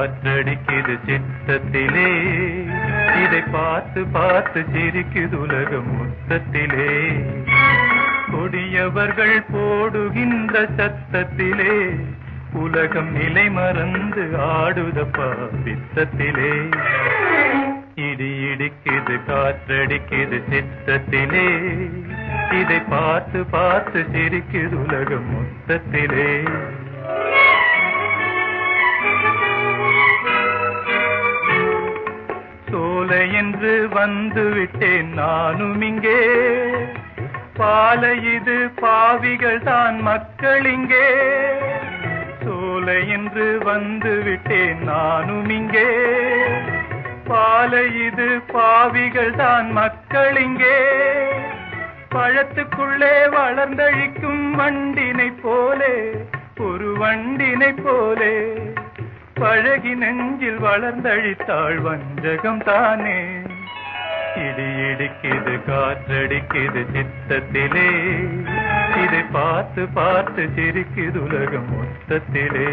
காற்றடிக்குது சித்தத்திலே இதை பார்த்து பார்த்து சிரிக்குது உலகம் மொத்தத்திலே கொடியவர்கள் போடுகின்ற சத்தத்திலே உலகம் நிலை மறந்து ஆடுதப்பா பித்தத்திலே இடி இடிக்குது காற்றடிக்குது சித்தத்திலே இதை பார்த்து பார்த்து சிரிக்குது உலகம் மொத்தத்திலே சோலை என்று வந்து விட்டேன் நானும் இங்கே பாலை இது பாவிகள் தான் மக்கள் இங்கே சோலை என்று வந்து விட்டேன் நானும் இங்கே பாலை இது பாவிகள் தான் மக்கள் இங்கே பழத்துக்குள்ளே வளர்ந்தழிக்கும் வண்டினை போலே ஒரு வண்டினை போலே பழகி நெஞ்சில் வளர்ந்தழித்தாள் வஞ்சகம் தானே இடி இடிக்குது காற்றடிக்குது சித்தத்திலே இதை பார்த்து பார்த்து சிரிக்குது உலகம் மொத்தத்திலே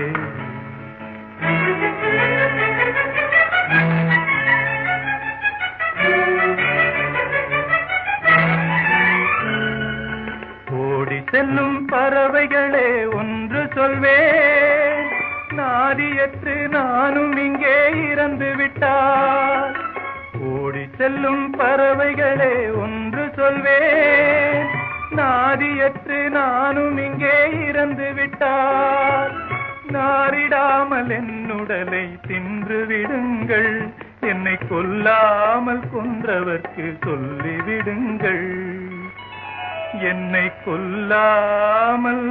ஓடி செல்லும் பறவைகளே ஒன்று சொல்வேன் நாதியற்று நானும் இங்கே இறந்து விட்டார் ஓடி செல்லும் பறவைகளே ஒன்று சொல்வேன் நாதியற்று நானும் இங்கே இறந்து விட்டார் நாரிடாமல் என்னுடலை தின்று விடுங்கள் என்னை கொல்லாமல் கொன்றவர்க்கு சொல்லிவிடுங்கள் என்னை கொல்லாமல்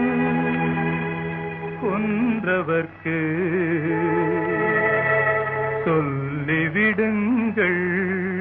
கொன்றவர்க்கு சொல்லிவிடுங்கள்